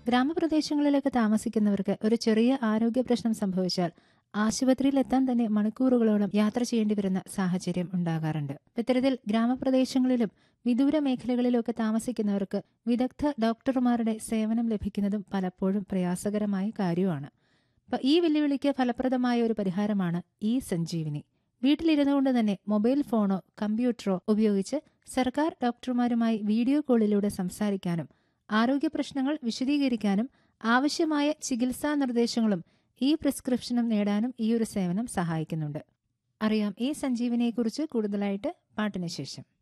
ഗ്രാമപ്രദേശങ്ങളിലൊക്കെ താമസിക്കുന്നവർക്ക് ഒരു ചെറിയ ആരോഗ്യ പ്രശ്നം സംഭവിച്ചാൽ ആശുപത്രിയിൽ എത്താൻ തന്നെ മണിക്കൂറുകളോളം യാത്ര ചെയ്യേണ്ടി വരുന്ന സാഹചര്യം ഉണ്ടാകാറുണ്ട് ഇത്തരത്തിൽ ഗ്രാമപ്രദേശങ്ങളിലും വിദൂര മേഖലകളിലൊക്കെ താമസിക്കുന്നവർക്ക് വിദഗ്ധ ഡോക്ടർമാരുടെ സേവനം ലഭിക്കുന്നതും പലപ്പോഴും പ്രയാസകരമായ കാര്യമാണ് അപ്പൊ ഈ വെല്ലുവിളിക്ക് ഫലപ്രദമായ ഒരു പരിഹാരമാണ് ഈ സഞ്ജീവിനി വീട്ടിലിരുന്നുകൊണ്ട് തന്നെ മൊബൈൽ ഫോണോ കമ്പ്യൂട്ടറോ ഉപയോഗിച്ച് സർക്കാർ ഡോക്ടർമാരുമായി വീഡിയോ കോളിലൂടെ സംസാരിക്കാനും ആരോഗ്യ പ്രശ്നങ്ങൾ വിശദീകരിക്കാനും ആവശ്യമായ ചികിത്സാ നിർദ്ദേശങ്ങളും ഈ പ്രിസ്ക്രിപ്ഷനും നേടാനും ഈ ഒരു സേവനം സഹായിക്കുന്നുണ്ട് അറിയാം ഈ സഞ്ജീവനിയെക്കുറിച്ച് കൂടുതലായിട്ട് പാട്ടിന് ശേഷം